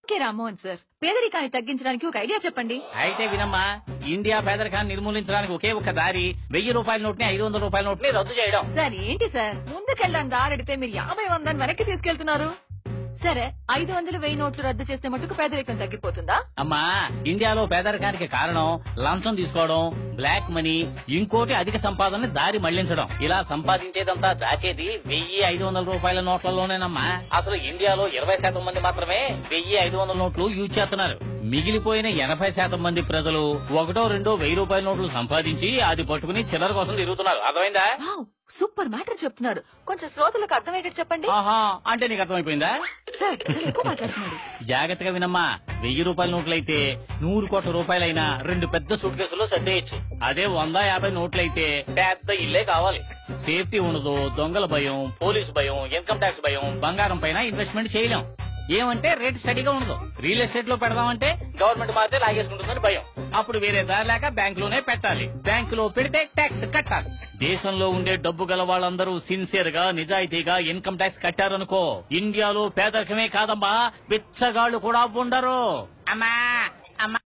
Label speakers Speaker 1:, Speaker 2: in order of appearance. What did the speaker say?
Speaker 1: okay Rammohan sir పేదరికాన్ని తగ్గించడానికి ఒక ఐడియా చెప్పండి
Speaker 2: అయితే వినమ్మా ఇండియా పేదరికాన్ని నిర్మూలించడానికి ఒకే ఒక దారి వెయ్యి రూపాయల నోట్ని ఐదు వందల రూపాయల నోట్ని రద్దు చేయడం
Speaker 1: సార్ ఏంటి సార్ ముందుకెళ్ళాను దారెడితే మీరు యాభై వందని వెనక్కి తీసుకెళ్తున్నారు సరే ఐదు వందలు వెయ్యి నోట్లు రద్దు చేస్తే మటుకు పేదరికం తగ్గిపోతుందా
Speaker 2: అమ్మా ఇండియాలో పేదరికానికి కారణం లంచం తీసుకోవడం బ్లాక్ మనీ ఇంకోటి అధిక సంపాదనని దారి మళ్లించడం ఇలా సంపాదించేదంతా దాచేది వెయ్యి ఐదు వందల రూపాయల నోట్లలోనేనమ్మా అసలు ఇండియాలో ఇరవై శాతం మంది మాత్రమే వెయ్యి ఐదు వందల నోట్లు యూజ్ చేస్తున్నారు మిగిలిపోయిన ఎనభై శాతం మంది ప్రజలు ఒకటో రెండో వెయ్యి రూపాయల నోట్లు సంపాదించి అది పట్టుకుని చిల్లర కోసం తిరుగుతున్నారు అర్థమైందా
Speaker 1: వావ్ సూపర్ మ్యాటర్ చెప్తున్నారు కొంచెం శ్రోతలకు అర్థమయ్యేటట్టు చెప్పండి
Speaker 2: ఆహా అంటే నీకు అర్థమైపోయిందా
Speaker 1: సార్ చాలా ఎక్కువ మాట్లాడుతున్నాడు
Speaker 2: జాగ్రత్తగా వినమ్మా వెయ్యి రూపాయల నోట్లయితే నూరు కోట్ల రూపాయలైనా రెండు పెద్ద సూట్ కేసుల్లో సర్దేయచ్చు అదే వంద యాభై నోట్లయితే పెద్ద ఇల్లే కావాలి సేఫ్టీ ఉండదు దొంగల భయం పోలీస్ భయం ఇన్కమ్ ట్యాక్స్ భయం బంగారం పైన ఇన్వెస్ట్మెంట్ చేయలేం ఏమంటే రేట్ స్టడీగా ఉండదు రియల్ ఎస్టేట్ లో పెడదామంటే గవర్నమెంట్ మారితే లాగేసుకుంటుందని భయం అప్పుడు వేరే దారి లేక బ్యాంకులోనే పెట్టాలి బ్యాంకులో పెడితే ట్యాక్స్ కట్టాలి దేశంలో ఉండే డబ్బు గల వాళ్ళందరూ సిన్సియర్ గా నిజాయితీగా ఇన్కమ్ ట్యాక్స్ కట్టారనుకో ఇండియాలో పేదరికమే కాదమ్మా బిచ్చగాళ్ళు కూడా ఉండరు అమ్మా అమ్మా